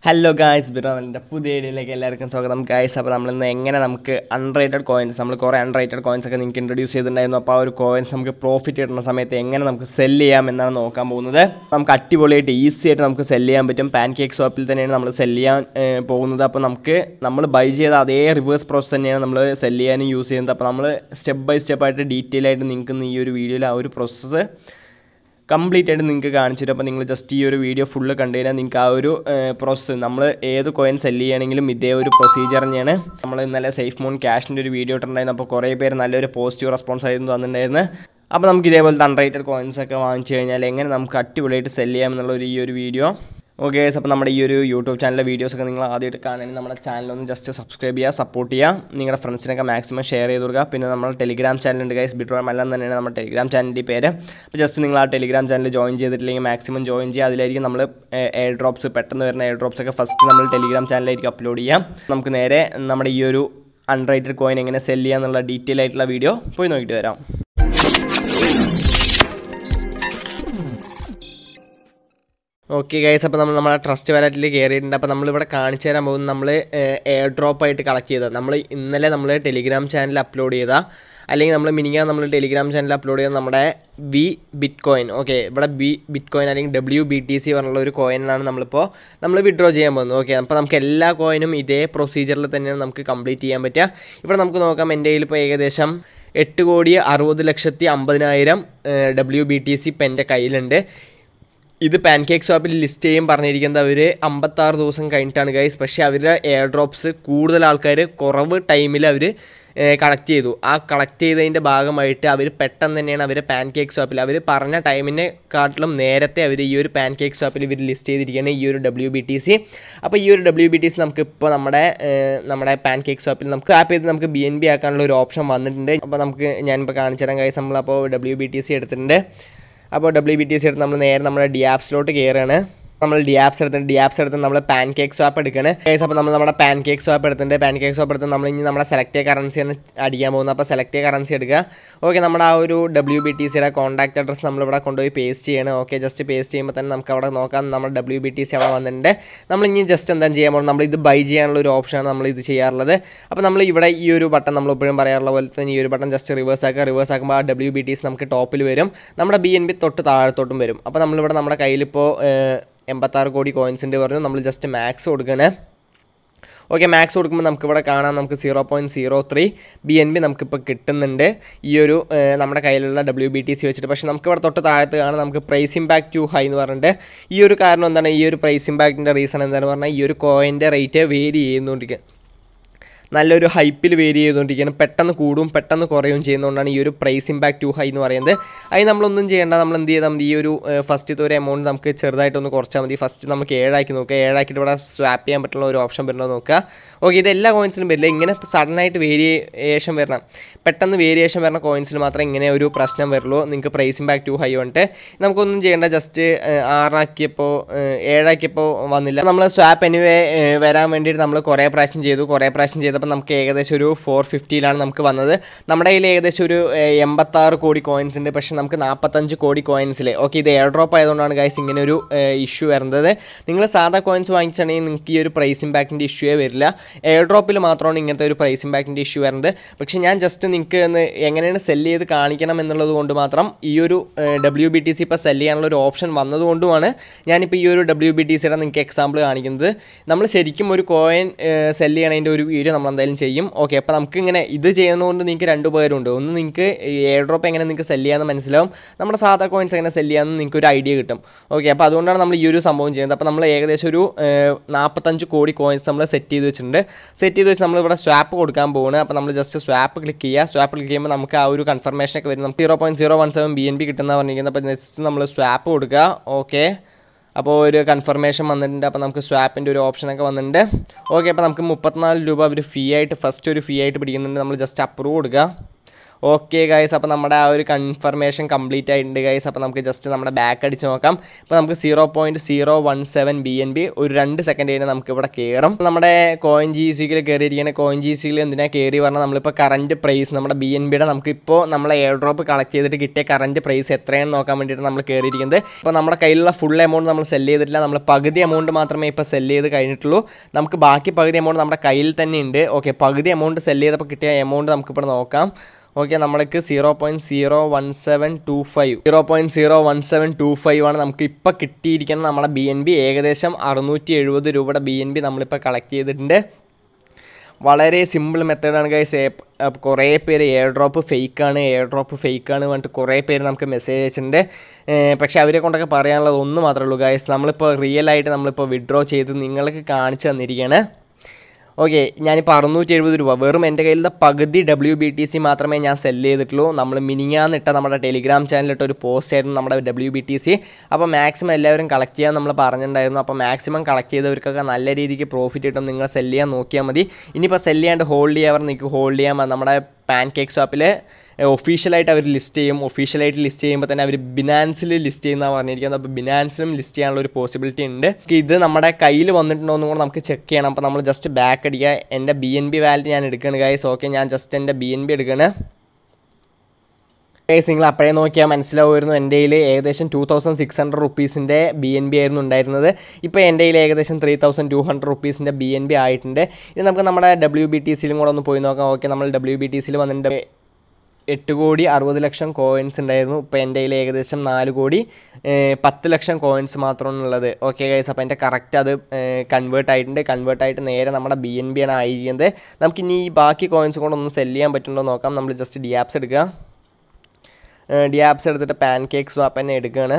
hello guys ബിറോവലിൻ്റെ പുതിയ വീഡിയോയിലേക്ക് എല്ലാവർക്കും സ്വാഗതം ഗായ്സ് അപ്പോൾ നമ്മളിന്ന് എങ്ങനെ നമുക്ക് അൺറേറ്റഡ് കോയിൻസ് നമ്മൾ കുറേ അൺറേറ്റഡ് കോയിൻസ് ഒക്കെ നിങ്ങൾക്ക് ഇൻട്രൊഡ്യൂസ് ചെയ്തിട്ടുണ്ടായിരുന്നു അപ്പോൾ ആ ഒരു കോയിൻസ് നമുക്ക് പ്രോഫിറ്റ് കിട്ടുന്ന സമയത്ത് എങ്ങനെ നമുക്ക് സെല് ചെയ്യാം എന്നാണ് നോക്കാൻ പോകുന്നത് നമുക്ക് അടിപൊളിയായിട്ട് ഈസി ആയിട്ട് നമുക്ക് സെല് ചെയ്യാൻ പറ്റും പാൻ കേക്ക് ഷോപ്പിൽ തന്നെയാണ് നമ്മൾ സെല് ചെയ്യാൻ ഏർ, പോകുന്നത് അപ്പോൾ നമുക്ക് നമ്മൾ ബൈ ചെയ്ത അതേ റിവേഴ്സ് പ്രോസസ് തന്നെയാണ് നമ്മൾ സെല് ചെയ്യാനും യൂസ് ചെയ്യുന്നത് അപ്പോൾ നമ്മൾ സ്റ്റെപ്പ് ബൈ സ്റ്റെപ്പ് ആയിട്ട് ഡീറ്റെയിൽ ആയിട്ട് നിങ്ങൾക്ക് ഇന്ന് ഈ ഒരു വീഡിയോയിൽ ആ ഒരു പ്രോസസ്സ് കംപ്ലീറ്റ് ആയിട്ട് നിങ്ങൾക്ക് കാണിച്ചു തരും അപ്പോൾ നിങ്ങൾ ജസ്റ്റ് ഈ ഒരു വീഡിയോ ഫുള്ള് കണ്ടു കഴിഞ്ഞാൽ നിങ്ങൾക്ക് ആ ഒരു പ്രോസസ്സ് നമ്മൾ ഏത് കോയിൻ സെല് ചെയ്യുകയാണെങ്കിലും ഇതേ ഒരു പ്രൊസീജിയർ തന്നെയാണ് നമ്മൾ ഇന്നലെ സേഫ് മൂൺ ക്യാഷിൻ്റെ ഒരു വീഡിയോ ഇട്ടിട്ടുണ്ടായിരുന്നു അപ്പോൾ കുറേ പേര് നല്ലൊരു പോസിറ്റീവ് റെസ്പോൺസ് ആയിരുന്നു തന്നിട്ടുണ്ടായിരുന്നു അപ്പോൾ നമുക്ക് ഇതേപോലത്തെ അൺറേറ്റഡ് കോയിൻസ് ഒക്കെ വാങ്ങിച്ചു കഴിഞ്ഞാൽ എങ്ങനെ നമുക്ക് അടിപൊളിയായിട്ട് സെല് ചെയ്യാം എന്നുള്ള ഒരു ഈ ഒരു വീഡിയോ ഓക്കെ അപ്പോൾ നമ്മുടെ ഈ ഒരു യൂട്യൂബ് ചാനലിലെ വീഡിയോസ് ഒക്കെ നിങ്ങൾ ആദ്യമായിട്ട് കാണണമെങ്കിൽ നമ്മുടെ ചാനൽ ഒന്ന് ജസ്റ്റ് സബ്സ്ക്രൈബ് ചെയ്യുക സപ്പോർട്ട് ചെയ്യുക നിങ്ങളുടെ ഫ്രണ്ട്സിനൊക്കെ മാക്സിമം ഷെയർ ചെയ്ത് കൊടുക്കുക പിന്നെ നമ്മുടെ ടെലിഗ്രാം ചാനലുണ്ട് ഗൈസ് ബിട്രോ എല്ലാം തന്നെയാണ് നമ്മുടെ ടെലിഗ്രാം ചാനലിൻ്റെ പേര് അപ്പോൾ ജസ്റ്റ് നിങ്ങൾ ആ ടെലിഗ്രാം ചാനൽ ജോയിൻ ചെയ്തിട്ടില്ലെങ്കിൽ മാക്സിമം ജോയിൻ ചെയ്യുക അതിലായിരിക്കും നമ്മൾ എയർ ഡ്രോപ്സ് പെട്ടെന്ന് വരുന്ന എയർ ഡ്രോപ്സ് ഒക്കെ ഫസ്റ്റ് നമ്മൾ ടെലിഗ്രാം ചാനലിലായിരിക്കും അപ്ലോഡ് ചെയ്യാം നമുക്ക് നേരെ നമ്മുടെ ഈ ഒരു അൺറൈറ്റഡ് കോയിൻ എങ്ങനെ സെല് ചെയ്യുക എന്നുള്ള ഡീറ്റെയിൽ ആയിട്ടുള്ള വീഡിയോ പോയി നോക്കിയിട്ട് വരാം ഓക്കെ ഗൈസ് അപ്പോൾ നമ്മൾ നമ്മുടെ ട്രസ്റ്റ് വാലറ്റിൽ കയറിയിട്ടുണ്ട് അപ്പോൾ നമ്മളിവിടെ കാണിച്ചു തരാൻ പോകുന്നത് നമ്മൾ എയർ ഡ്രോപ്പ് ആയിട്ട് കളക്ട് ചെയ്ത നമ്മൾ ഇന്നലെ നമ്മൾ ടെലിഗ്രാം ചാനൽ അപ്ലോഡ് ചെയ്ത അല്ലെങ്കിൽ നമ്മൾ മിനിങ്ങാൻ നമ്മൾ ടെലിഗ്രാം ചാനൽ അപ്ലോഡ് ചെയ്ത നമ്മുടെ വി ബിറ്റ് കോയിൻ ഓക്കെ ഇവിടെ ബി ബിറ്റ് കോയിൻ അല്ലെങ്കിൽ ഡബ്ല്യു ബി ടി സി പറഞ്ഞുള്ള ഒരു കോയിനാണ് നമ്മളിപ്പോൾ നമ്മൾ വിഡ്രോ ചെയ്യാൻ പോകുന്നത് ഓക്കെ അപ്പോൾ നമുക്ക് എല്ലാ കോയിനും ഇതേ പ്രൊസീജിയറിൽ തന്നെയാണ് നമുക്ക് കംപ്ലീറ്റ് ചെയ്യാൻ പറ്റുക ഇവിടെ നമുക്ക് നോക്കാം എൻ്റെ കയ്യിൽ ഇപ്പോൾ ഏകദേശം എട്ട് കോടി അറുപത് ലക്ഷത്തി അമ്പതിനായിരം ഡബ്ല്യു ബി ടി സി ഇപ്പം എൻ്റെ കയ്യിലുണ്ട് ഇത് പാൻകേക്ക് ഷോപ്പിൽ ലിസ്റ്റ് ചെയ്യും പറഞ്ഞിരിക്കുന്നത് അവർ അമ്പത്താറ് ദിവസം കഴിഞ്ഞിട്ടാണ് ഗൈസ് പക്ഷേ അവരുടെ എയർ ഡ്രോപ്സ് കൂടുതൽ ആൾക്കാർ കുറവ് ടൈമിൽ അവർ കളക്ട് ചെയ്തു ആ കളക്ട് ചെയ്തതിൻ്റെ ഭാഗമായിട്ട് അവർ പെട്ടെന്ന് തന്നെയാണ് അവർ പാൻകേക്ക് ഷോപ്പിൽ അവർ പറഞ്ഞ ടൈമിനെ കാട്ടിലും നേരത്തെ അവർ ഈ ഒരു പാൻകേക്ക് ഷോപ്പിൽ ഇവർ ലിസ്റ്റ് ചെയ്തിരിക്കുകയാണ് ഈ ഒരു ഡബ്ല്യു ബി ടി സി അപ്പോൾ ഈ ഒരു ഡബ്ല്യു ബി ടി സി നമുക്ക് ഇപ്പോൾ നമ്മുടെ ഏർ, നമ്മുടെ പാൻകേക്ക് ഷോപ്പിൽ നമുക്ക് ആപ്പ് ചെയ്ത് നമുക്ക് ബി എൻ ബി ആക്കാനുള്ള ഒരു ഓപ്ഷൻ വന്നിട്ടുണ്ട് അപ്പോൾ നമുക്ക് ഞാനിപ്പോൾ കാണിച്ചു തരാം ഗൈസ് നമ്മളപ്പോൾ ഡബ്ല്യു ബി ടി സി എടുത്തിട്ടുണ്ട് അപ്പോൾ ഡബ്ല്യു ബി ടി സി എടുത്ത് നമ്മൾ നേരെ നമ്മുടെ ഡി ആപ്സിലോട്ട് കയറുകയാണ് നമ്മൾ ഡി ആപ്സ് എടുത്തിട്ട് ഡി ആപ്സ് എടുത്ത് നമ്മൾ പാൻ കേക്ക് സ്വാപ്പ് എടുക്കുകയാണ് കേസ് അപ്പോൾ നമ്മൾ നമ്മുടെ പാൻ കേക്ക് സ്വാപ്പ് എടുത്തിട്ടുണ്ട് പാൻ കേക്ക് സ്വാപ്പ് എടുത്ത് നമ്മൾ ഇനി നമ്മുടെ സെലക്ട് ചെയ്ത കറൻസിയാണ് അടിക്കാൻ പോകുന്നത് അപ്പോൾ സെലക്ട് ചെയ്ത കറൻസി എടുക്കുക ഓക്കെ നമ്മുടെ ആ ഒരു ഡബ്ല്യു ബി ടി സിയുടെ കോൺടാക്ട് അഡ്രസ്സ് നമ്മളിവിടെ കൊണ്ടുപോയി പേസ്റ്റ് ചെയ്യണം ഓക്കെ ജസ്റ്റ് പേസ്റ്റ് ചെയ്യുമ്പോൾ തന്നെ നമുക്ക് അവിടെ നോക്കാം നമ്മുടെ ഡബ്ല്യു ബി ടി സി അവിടെ വന്നിട്ടുണ്ട് നമ്മൾ ഇനി ജസ്റ്റ് എന്താ ചെയ്യാൻ പോകുന്നത് നമ്മൾ ഇത് ബൈ ചെയ്യാനുള്ള ഒരു ഓപ്ഷനാണ് നമ്മൾ ഇത് ചെയ്യാറുള്ളത് അപ്പോൾ നമ്മൾ ഇവിടെ ഈ ഒരു ബട്ടൺ നമ്മൾ എപ്പോഴും പറയാറുള്ള പോലെ തന്നെ ഈ ഒരു ബട്ടൺ ജസ്റ്റ് റിവേഴ്സ് ആക്കുക റിവേഴ്സ് ആക്കുമ്പോൾ ആ ഡബ്ല്യു ബി ടി സി നമുക്ക് ടോപ്പിൽ വരും നമ്മുടെ ബി എൻ ബി തൊട്ട് താഴത്തോട്ടും വരും അപ്പോൾ നമ്മളിവിടെ നമ്മുടെ കയ്യിലിപ്പോൾ എൺപത്താറ് കോടി കോയിൻസിൻ്റെ പറഞ്ഞു നമ്മൾ ജസ്റ്റ് മാക്സ് കൊടുക്കുകയാണ് ഓക്കെ മാക്സ് കൊടുക്കുമ്പോൾ നമുക്ക് ഇവിടെ കാണാം നമുക്ക് zero point zero three B N B നമുക്കിപ്പോൾ കിട്ടുന്നുണ്ട് ഈ ഒരു ഏർ, നമ്മുടെ കയ്യിലുള്ള ഡബ്ല്യു ബി ടി സി വെച്ചിട്ട് പക്ഷേ നമുക്ക് ഇവിടെ തൊട്ട് താഴത്ത് കാണാം നമുക്ക് പ്രൈസ് ഇമ്പാക്ട് ടു ഹൈ എന്ന് പറഞ്ഞിട്ട് ഈ ഒരു കാരണം എന്താണ് ഈ ഒരു പ്രൈസ് ഇമ്പാക്റ്റിൻ്റെ റീസൺ എന്താണെന്ന് പറഞ്ഞാൽ ഈ ഒരു കോയിൻ്റെ റേറ്റ് വേരി ചെയ്യുന്നുകൊണ്ടിരിക്കുക നല്ലൊരു ഹൈപ്പിൽ വേരി ചെയ്തുകൊണ്ടിരിക്കുകയാണ് പെട്ടെന്ന് കൂടും പെട്ടെന്ന് കുറയും ചെയ്യുന്നതുകൊണ്ടാണ് ഈ ഒരു പ്രൈസ് ഇമ്പാക്ട് ടു ഹൈ എന്ന് പറയുന്നത് അതിന് നമ്മളൊന്നും ചെയ്യേണ്ട നമ്മൾ എന്ത് ചെയ്താൽ മതി ഈ ഒരു ഫസ്റ്റത്തെ ഒരു എമൗണ്ട് നമുക്ക് ചെറുതായിട്ടൊന്ന് കുറച്ചാൽ മതി ഫസ്റ്റ് നമുക്ക് ഏഴാക്കി നോക്കുക ഏഴാക്കിയിട്ട് ഇവിടെ സ്വാപ്പ് ചെയ്യാൻ പറ്റുന്ന ഒരു ഓപ്ഷൻ വരുന്നത് നോക്കുക ഓക്കെ ഇത് എല്ലാ കോയിൻസിനും വരില്ല ഇങ്ങനെ സഡൻ ആയിട്ട് വേരിയേഷൻ വരണം പെട്ടെന്ന് വേരിയേഷൻ വരുന്ന കോയിൻസിന് മാത്രമേ ഇങ്ങനെ ഒരു പ്രശ്നം വരുള്ളൂ നിങ്ങൾക്ക് പ്രൈസ് ഇമ്പാക്ട് ടു ഹൈ വന്നിട്ട് നമുക്കൊന്നും ചെയ്യേണ്ട ജസ്റ്റ് ആറാക്കിയപ്പോൾ ഏഴാക്കിയപ്പോൾ വന്നില്ല നമ്മൾ സ്വാപ്പ് എനിവേ വരാൻ വേണ്ടിയിട്ട് നമ്മൾ കുറേ പ്രാവശ്യം ചെയ്തു കുറേ പ്രാവശ്യം ചെയ്തപ്പോൾ നമുക്ക് ഏകദേശം ഒരു ഫോർ ഫിഫ്റ്റിയിലാണ് നമുക്ക് വന്നത് നമ്മുടെ കയ്യിൽ ഏകദേശം ഒരു എൺപത്താറ് കോടി കോയിൻസ് ഉണ്ട് പക്ഷേ നമുക്ക് നാൽപ്പത്തഞ്ച് കോടി കോയിൻസിൽ ഓക്കെ ഇത് എയർ ഡ്രോപ്പ് ആയതുകൊണ്ടാണ് ഗൈസ് ഇങ്ങനെ ഒരു ഇഷ്യൂ വരുന്നത് നിങ്ങൾ സാധാ കോയിൻസ് വാങ്ങിച്ചാണെങ്കിൽ നിങ്ങൾക്ക് ഈ ഒരു പ്രൈസ് ഇമ്പാക്റ്റിൻ്റെ ഇഷ്യൂവേ വരില്ല എയർ ഡ്രോപ്പിൽ മാത്രമാണ് ഇങ്ങനത്തെ ഒരു പ്രൈസ് ഇമ്പാക്റ്റിൻ്റെ ഇഷ്യൂ വരുന്നത് പക്ഷേ ഞാൻ ജസ്റ്റ് നിങ്ങൾക്ക് ഒന്ന് എങ്ങനെയാണ് സെല് ചെയ്ത് കാണിക്കണം എന്നുള്ളത് കൊണ്ട് മാത്രം ഈ ഒരു ഡബ്ല്യു ബി ടി സി ഇപ്പോൾ സെല് ചെയ്യാനുള്ള ഒരു ഓപ്ഷൻ വന്നതുകൊണ്ടുമാണ് ഞാനിപ്പോൾ ഈ ഒരു ഡബ്ല്യു ബി ടി സിയുടെ നിങ്ങൾക്ക് എക്സാമ്പിൾ കാണിക്കുന്നത് നമ്മൾ ശരിക്കും ഒരു കോയിൻ സെല് ചെയ്യണതിൻ്റെ ഒരു വീഡിയോ നമ്മൾ എന്തായാലും ചെയ്യും ഓക്കെ അപ്പോൾ നമുക്ക് ഇങ്ങനെ ഇത് ചെയ്യുന്നതുകൊണ്ട് നിങ്ങൾക്ക് രണ്ട് ഉപകാരമുണ്ട് ഒന്ന് നിങ്ങൾക്ക് എയർ ഡ്രോപ്പ് എങ്ങനെ നിങ്ങൾക്ക് സെല് ചെയ്യാമെന്ന് മനസ്സിലാവും നമ്മുടെ സാധാ കോയിൻസ് എങ്ങനെ സെല് ചെയ്യാമെന്ന് നിങ്ങൾക്ക് ഒരു ഐഡിയ കിട്ടും ഓക്കെ അപ്പോൾ അതുകൊണ്ടാണ് നമ്മൾ ഈ ഒരു സംഭവം ചെയ്യുന്നത് അപ്പോൾ നമ്മൾ ഏകദേശം ഒരു നാൽപ്പത്തഞ്ച് കോടി കോയിൻസ് നമ്മൾ സെറ്റ് ചെയ്ത് വെച്ചിട്ടുണ്ട് സെറ്റ് ചെയ്ത് വെച്ച് നമ്മളിവിടെ സ്വാപ്പ് കൊടുക്കാൻ പോകുന്നത് അപ്പോൾ നമ്മൾ ജസ്റ്റ് സ്വാപ്പ് ക്ലിക്ക് ചെയ്യുക സ്വാപ്പ് ക്ലിക്ക് ചെയ്യുമ്പോൾ നമുക്ക് ആ ഒരു കൺഫർമേഷൻ ഒക്കെ വരും നമുക്ക് zero point zero one seven B N B കിട്ടുന്ന പറഞ്ഞിരിക്കുന്നത് അപ്പോൾ ജസ്റ്റ് നമ്മൾ സ്വാപ്പ് കൊടുക്കുക ഓക്കെ അപ്പോൾ ഒരു കൺഫർമേഷൻ വന്നിട്ടുണ്ട് അപ്പോൾ നമുക്ക് സ്വാപ്പിൻ്റെ ഒരു ഓപ്ഷനൊക്കെ വന്നിട്ടുണ്ട് ഓക്കെ അപ്പോൾ നമുക്ക് മുപ്പത്തിനാല് രൂപ അവർ ഫീ ആയിട്ട് ഫസ്റ്റ് ഒരു ഫീ ആയിട്ട് പിടിക്കുന്നുണ്ട് നമ്മൾ ജസ്റ്റ് അപ്രൂവ് കൊടുക്കുക ഓക്കെ ഗൈസ് അപ്പോൾ നമ്മുടെ ആ ഒരു കൺഫർമേഷൻ കംപ്ലീറ്റ് ആയിട്ടുണ്ട് ഗൈസ് അപ്പോൾ നമുക്ക് ജസ്റ്റ് നമ്മുടെ ബാക്ക് അടിച്ച് നോക്കാം ഇപ്പോൾ നമുക്ക് zero point zero one seven B N B ഒരു രണ്ട് സെക്കൻഡ് കഴിഞ്ഞ് നമുക്ക് ഇവിടെ കയറും നമ്മുടെ കോയിൻ ജി സിയിൽ കയറിയിരിക്കുന്ന കോയിൻ ജി സിയിൽ എന്തിനാ കയറി പറഞ്ഞാൽ നമ്മളിപ്പോൾ കറണ്ട് പ്രൈസ് നമ്മുടെ ബി എൻ ബിയുടെ നമുക്കിപ്പോൾ നമ്മളെ എയർ ഡ്രോപ്പ് കളക്ട് ചെയ്തിട്ട് കിട്ടിയ കറണ്ട് പ്രൈസ് എത്രയാണെന്ന് നോക്കാൻ വേണ്ടിയിട്ട് നമ്മൾ കയറിയിരിക്കുന്നത് ഇപ്പോൾ നമ്മുടെ കയ്യിലുള്ള ഫുൾ എമൗണ്ട് നമ്മൾ സെല് ചെയ്തിട്ടില്ല നമ്മൾ പകുതി എമൗണ്ട് മാത്രമേ ഇപ്പോൾ സെല് ചെയ്ത് കഴിഞ്ഞിട്ടുള്ളൂ നമുക്ക് ബാക്കി പകുതി എമൗണ്ട് നമ്മുടെ കയ്യിൽ തന്നെ ഉണ്ട് ഓക്കെ പകുതി എമൗണ്ട് സെല് ചെയ്തപ്പോൾ കിട്ടിയ എമൗണ്ട് നമുക്കിപ്പോൾ നോക്കാം ഓക്കെ നമ്മൾക്ക് zero point zero one seven two five zero point zero one seven two five ആണ് നമുക്ക് ഇപ്പോൾ കിട്ടിയിരിക്കുന്ന നമ്മുടെ ബി എൻ ബി ഏകദേശം അറുന്നൂറ്റി എഴുപത് രൂപയുടെ ബി എൻ ബി നമ്മളിപ്പോൾ കളക്ട് ചെയ്തിട്ടുണ്ട് വളരെ സിമ്പിൾ മെത്തേഡാണ് ഗൈസ് കുറേ പേര് എയർ ഡ്രോപ്പ് ഫേക്കാണ് എയർ ഡ്രോപ്പ് ഫേക്കാണ് പറഞ്ഞിട്ട് കുറേ പേര് നമുക്ക് മെസ്സേജ് അയച്ചിട്ടുണ്ട് പക്ഷേ അവരെ കൊണ്ടൊക്കെ പറയാനുള്ളത് ഒന്ന് മാത്രമേ ഉള്ളൂ ഗൈസ് നമ്മളിപ്പോൾ റിയൽ ആയിട്ട് നമ്മളിപ്പോൾ വിഡ്രോ ചെയ്ത് നിങ്ങൾക്ക് കാണിച്ചു തന്നിരിക്കുകയാണ് ഓക്കെ ഞാനിപ്പോൾ അറുന്നൂറ്റി എഴുപത് രൂപ വെറും എൻ്റെ കയ്യിലത്തെ പകുതി ഡബ്ല്യു ബി ടി സി മാത്രമേ ഞാൻ സെല് ചെയ്തിട്ടുള്ളൂ നമ്മൾ മിനിങ്ങാന്നിട്ട നമ്മുടെ ടെലിഗ്രാം ചാനലിലിട്ട ഒരു പോസ്റ്റ് ആയിരുന്നു നമ്മുടെ ഡബ്ല്യു ബി ടി സി അപ്പോൾ മാക്സിമം എല്ലാവരും കളക്ട് ചെയ്യാൻ നമ്മൾ പറഞ്ഞിട്ടുണ്ടായിരുന്നു അപ്പോൾ മാക്സിമം കളക്ട് ചെയ്തവർക്കൊക്കെ നല്ല രീതിക്ക് പ്രോഫിറ്റ് കിട്ടും നിങ്ങൾ സെല് ചെയ്യാൻ നോക്കിയാൽ മതി ഇനിയിപ്പോൾ സെല് ചെയ്യാണ്ട് ഹോൾഡ് ചെയ്യാൻ നിങ്ങൾക്ക് ഹോൾഡ് ചെയ്യാൻ നമ്മുടെ പാൻ കേക്ക് ഷോപ്പിൽ ഒഫീഷ്യലായിട്ട് അവർ ലിസ്റ്റ് ചെയ്യും ഒഫീഷ്യലായിട്ട് ലിസ്റ്റ് ചെയ്യുമ്പോൾ തന്നെ അവർ ബിനാൻസിൽ ലിസ്റ്റ് ചെയ്യുന്നതാണ് പറഞ്ഞിരിക്കുന്നത് അപ്പോൾ ബിനാൻസിലും ലിസ്റ്റ് ചെയ്യാനുള്ള ഒരു പോസിബിലിറ്റി ഉണ്ട് ഇത് നമ്മുടെ കയ്യിൽ വന്നിട്ടുണ്ടോ എന്നും കൂടെ നമുക്ക് ചെക്ക് ചെയ്യണം അപ്പോൾ നമ്മൾ ജസ്റ്റ് ബാക്ക് അടിക്കുക എൻ്റെ ബി എൻ ബി വാലറ്റ് ഞാൻ എടുക്കുകയാണ് ഗൈസ് ഓക്കെ ഞാൻ ജസ്റ്റ് എൻ്റെ ബി എൻ ബി എടുക്കുകയാണ് ഗൈസ് നിങ്ങൾ അപ്പോഴേ നോക്കിയാൽ മനസ്സിലാവുമായിരുന്നു എൻ്റെ കയ്യിൽ ഏകദേശം ടു തൗസൻഡ് സിക്സ് ഹൺഡ്രഡ് റുപ്പീസിൻ്റെ ബി എൻ ബി ആയിരുന്നു ഉണ്ടായിരുന്നത് ഇപ്പോൾ എൻ്റെ കയ്യിൽ ഏകദേശം ത്രീ തൗസൻഡ് ടു ഹൺഡ്രഡ് റുപ്പീസിൻ്റെ ബി എൻ ബി ആയിട്ടുണ്ട് ഇനി നമുക്ക് നമ്മുടെ ഡബ്ല്യു ബി ടി സിയിലും കൂടെ ഒന്ന് പോയി നോക്കാം ഓക്കെ നമ്മൾ ഡബ്ല്യു ബി ടി സിയിൽ വന്നിട്ടുണ്ട് എട്ട് കോടി അറുപത് ലക്ഷം കോയിൻസ് ഉണ്ടായിരുന്നു ഇപ്പോൾ എൻ്റെ കയ്യിൽ ഏകദേശം നാല് കോടി പത്ത് ലക്ഷം കോയിൻസ് മാത്രമാണ് ഉള്ളത് ഓക്കെ ഗൈസ് അപ്പോൾ എൻ്റെ കറക്റ്റ് അത് കൺവേർട്ട് ആയിട്ടുണ്ട് കൺവേർട്ട് ആയിട്ട് നേരെ നമ്മുടെ ബി എൻ ബി ആണ് ആയിരിക്കുന്നത് നമുക്ക് ഇനി ഈ ബാക്കി കോയിൻസ് കൊണ്ട് ഒന്ന് സെല് ചെയ്യാൻ പറ്റുന്നുണ്ടോ നോക്കാം നമ്മൾ ജസ്റ്റ് ഡി ആപ്സ് എടുക്കുക ഡി ആപ്സ് എടുത്തിട്ട് പാൻ കേക്ക് സ്വാപ്പ് തന്നെ എടുക്കുകയാണ്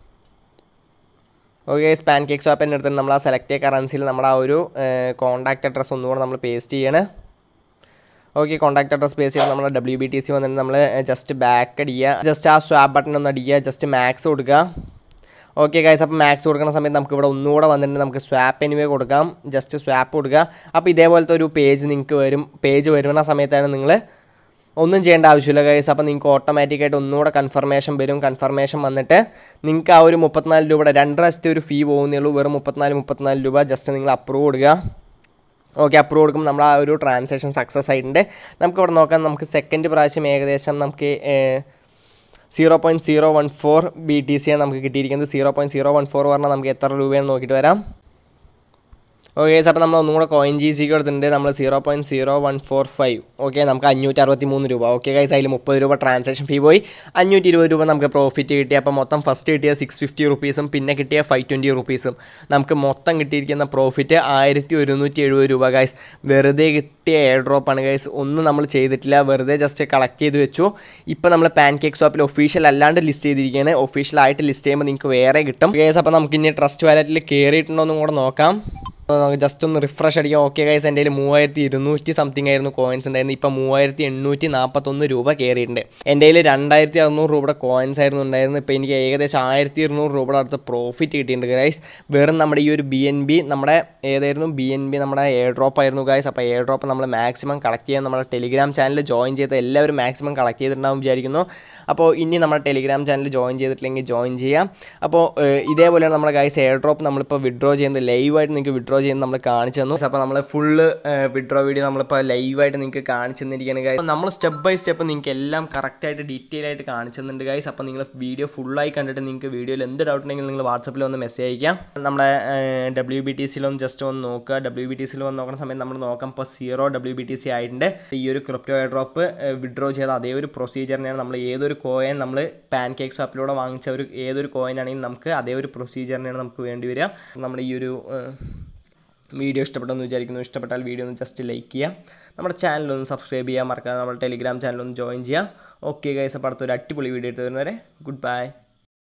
ഓക്കെ പാൻ കേക്ക് സ്വാപ്പ് തന്നെ എടുത്തിട്ട് നമ്മൾ ആ സെലക്ട് ചെയ്ത കറൻസിയിൽ നമ്മുടെ ആ ഒരു കോൺടാക്ട് അഡ്രസ്സ് ഒന്നുകൂടെ നമ്മൾ പേസ്റ്റ് ചെയ്യണം ഓക്കെ കോൺടാക്ട് അഡ്രസ് പേസ് ചെയ്ത് നമ്മൾ ഡബ്ല്യു ബി ടി സി വന്നിട്ട് നമ്മൾ ജസ്റ്റ് ബാക്ക് അടിക്കുക ജസ്റ്റ് ആ സ്വാപ്പ് ബട്ടൺ ഒന്ന് അടിക്കുക ജസ്റ്റ് മാക്സ് കൊടുക്കുക ഓക്കെ ഗൈസ് അപ്പോൾ മാക്സ് കൊടുക്കുന്ന സമയത്ത് നമുക്ക് ഇവിടെ ഒന്നുകൂടെ വന്നിട്ട് നമുക്ക് സ്വാപ്പ് എനിവേ കൊടുക്കാം ജസ്റ്റ് സ്വാപ്പ് കൊടുക്കുക അപ്പോൾ ഇതേപോലത്തെ ഒരു പേജ് നിങ്ങൾക്ക് വരും പേജ് വരുന്ന സമയത്താണ് നിങ്ങൾ ഒന്നും ചെയ്യേണ്ട ആവശ്യമില്ല ഗൈസ് അപ്പോൾ നിങ്ങൾക്ക് ഓട്ടോമാറ്റിക്കായിട്ട് ഒന്നുകൂടെ കൺഫർമേഷൻ വരും കൺഫർമേഷൻ വന്നിട്ട് നിങ്ങൾക്ക് ആ ഒരു മുപ്പത്തിനാല് രൂപയുടെ രണ്ട് പ്രാവശ്യത്തെ ഒരു ഫീ പോകുന്നേ ഉള്ളൂ വെറും മുപ്പത്തിനാല് മുപ്പത്തിനാല് രൂപ ജസ്റ്റ് നിങ്ങൾ അപ്രൂവ് കൊടുക്കുക ഓക്കെ അപ്രൂവ് കൊടുക്കുമ്പോൾ നമ്മൾ ആ ഒരു ട്രാൻസാക്ഷൻ സക്സസ് ആയിട്ടുണ്ട് നമുക്ക് ഇവിടെ നോക്കാം നമുക്ക് സെക്കൻഡ് പ്രാവശ്യം ഏകദേശം നമുക്ക് zero point zero one four B T C ആണ് നമുക്ക് കിട്ടിയിരിക്കുന്നത് zero point zero one four പറഞ്ഞാൽ നമുക്ക് എത്ര രൂപയാണ് നോക്കിയിട്ട് വരാം ഓക്കെ അപ്പോൾ നമ്മൾ ഒന്നും കൂടെ കോയിൻ ജി സിക്ക് കൊടുത്തിട്ടുണ്ട് നമ്മൾ zero point zero one four five okay നമുക്ക് അഞ്ഞൂറ്റി അറുപത്തി മൂന്ന് രൂപ ഓക്കെ ഗൈസ് അതിൽ മുപ്പത് രൂപ ട്രാൻസാക്ഷൻ ഫീ പോയി അഞ്ഞൂറ്റി ഇരുപത് രൂപ നമുക്ക് പ്രോഫിറ്റ് കിട്ടി അപ്പോൾ മൊത്തം ഫസ്റ്റ് കിട്ടിയ സിക്സ് ഫിഫ്റ്റി റുപ്പീസും പിന്നെ കിട്ടിയ ഫൈവ് ട്വൻറ്റി റുപ്പീസും നമുക്ക് മൊത്തം കിട്ടിയിരിക്കുന്ന പ്രോഫിറ്റ് ആയിരത്തി ഒരുന്നൂറ്റി എഴുപത് രൂപ ഗൈസ് വെറുതെ കിട്ടിയ എയർ ഡ്രോപ്പാണ് ഗൈസ് ഒന്നും നമ്മൾ ചെയ്തിട്ടില്ല വെറുതെ ജസ്റ്റ് കളക്ട് ചെയ്ത് വെച്ചു ഇപ്പോൾ നമ്മൾ പാൻ കേക്ക് ഷോപ്പിൽ ഒഫീഷ്യൽ അല്ലാണ്ട് ലിസ്റ്റ് ചെയ്തിരിക്കുകയാണ് ഒഫീഷ്യൽ ആയിട്ട് ലിസ്റ്റ് ചെയ്യുമ്പോൾ നിങ്ങൾക്ക് വേറെ കിട്ടും ഗൈസ് അപ്പോൾ നമുക്ക് ഇനി ട്രസ്റ്റ് വാലറ്റിൽ കയറിയിട്ടുണ്ടോ എന്നും കൂടെ നോക്കാം നമുക്ക് ജസ്റ്റ് ഒന്ന് റിഫ്രഷ് അടിക്കാം ഓക്കെ ഗൈസ് എൻ്റെ കയ്യിൽ മൂവായിരത്തി ഇരുന്നൂറ്റി സംതിങ് ആയിരുന്നു കോയിൻസ് ഉണ്ടായിരുന്നു ഇപ്പം മൂവായിരത്തി എണ്ണൂറ്റി നാൽപ്പത്തൊന്ന് രൂപ കയറിയിട്ടുണ്ട് എൻ്റെ കയ്യിൽ രണ്ടായിരത്തി അറുന്നൂറ് രൂപയുടെ കോയിൻസ് ആയിരുന്നു ഉണ്ടായിരുന്നത് ഇപ്പോൾ എനിക്ക് ഏകദേശം ആയിരത്തി ഇരുന്നൂറ് രൂപയുടെ അടുത്ത് പ്രോഫിറ്റ് കിട്ടിയിട്ടുണ്ട് ഗൈസ് വെറും നമ്മുടെ ഈ ഒരു ബി എൻ ബി നമ്മുടെ ഏതായിരുന്നു ബി എൻ ബി നമ്മുടെ എയർ ഡ്രോപ്പ് ആയിരുന്നു ഗൈസ് അപ്പോൾ എയർ ഡ്രോപ്പ് നമ്മൾ മാക്സിമം കളക്ട് ചെയ്യാൻ നമ്മുടെ ടെലിഗ്രാം ചാനൽ ജോയിൻ ചെയ്ത എല്ലാവരും മാക്സിമം കളക്ട് ചെയ്തിട്ടുണ്ടാവും വിചാരിക്കുന്നു അപ്പോൾ ഇനി നമ്മുടെ ടെലിഗ്രാം ചാനൽ ജോയിൻ ചെയ്തിട്ടില്ലെങ്കിൽ ജോയിൻ ചെയ്യാം അപ്പോൾ ഇതേപോലെയാണ് നമ്മുടെ ഗൈസ് എയർ ഡ്രോപ്പ് നമ്മളിപ്പോൾ വിഡ്രോ ചെയ്യുന്നത് ലൈവായിട്ട് നിങ്ങൾക്ക് വിഡ്രോ ചെയ്യുന്നത് നമ്മൾ കാണിച്ചു തന്നു അപ്പോൾ നമ്മൾ ഫുള്ള് വിഡ്രോ വീഡിയോ നമ്മളിപ്പോൾ ലൈവായിട്ട് നിങ്ങൾക്ക് കാണിച്ചു തന്നിരിക്കുകയാണ് ഗൈസ് നമ്മൾ സ്റ്റെപ്പ് ബൈ സ്റ്റെപ്പ് നിങ്ങൾക്ക് എല്ലാം കറക്റ്റായിട്ട് ഡീറ്റെയിൽ ആയിട്ട് കാണിച്ചു തന്നിട്ടുണ്ട് ഗൈസ് അപ്പോൾ നിങ്ങൾ വീഡിയോ ഫുള്ളായി കണ്ടിട്ട് നിങ്ങൾക്ക് വീഡിയോയിൽ എന്ത് ഡൗട്ട് ഉണ്ടെങ്കിലും നിങ്ങൾ വാട്സപ്പിൽ ഒന്ന് മെസ്സേജ് അയക്കാം നമ്മുടെ ഡബ്ല്യു ബി ടി സിയിലൊന്ന് ജസ്റ്റ് ഒന്ന് നോക്കുക ഡബ്ല്യു ബി ടി സിയിൽ വന്ന് നോക്കുന്ന സമയത്ത് നമ്മൾ നോക്കാം ഇപ്പോൾ zero W B T C ആയിട്ടുണ്ട് ഈ ഒരു ക്രിപ്റ്റോ എയർ ഡ്രോപ്പ് വിഡ്രോ ചെയ്ത അതേ ഒരു പ്രൊസീജിയറിനെയാണ് നമ്മൾ ഏതൊരു കോയിൻ നമ്മൾ പാൻ കേക്ക് ഷോപ്പിലൂടെ വാങ്ങിച്ച ഒരു ഏതൊരു കോയിൻ ആണെങ്കിലും നമുക്ക് അതേ ഒരു പ്രൊസീജിയറിനെയാണ് നമുക്ക് വേണ്ടി വരിക നമ്മുടെ ഈ ഒരു വീഡിയോ ഇഷ്ടപ്പെട്ടെന്ന് വിചാരിക്കുന്നു ഇഷ്ടപ്പെട്ടാൽ വീഡിയോ ഒന്ന് ജസ്റ്റ് ലൈക്ക് ചെയ്യുക നമ്മുടെ ചാനലൊന്ന് സബ്സ്ക്രൈബ് ചെയ്യുക മറക്കാതെ നമ്മുടെ ടെലിഗ്രാം ചാനലൊന്ന് ജോയിൻ ചെയ്യുക ഓക്കെ ഗൈസ് അപ്പോൾ അടുത്തൊരു അടിപൊളി വീഡിയോ എടുത്ത് വരുന്നവരെ ഗുഡ് ബൈ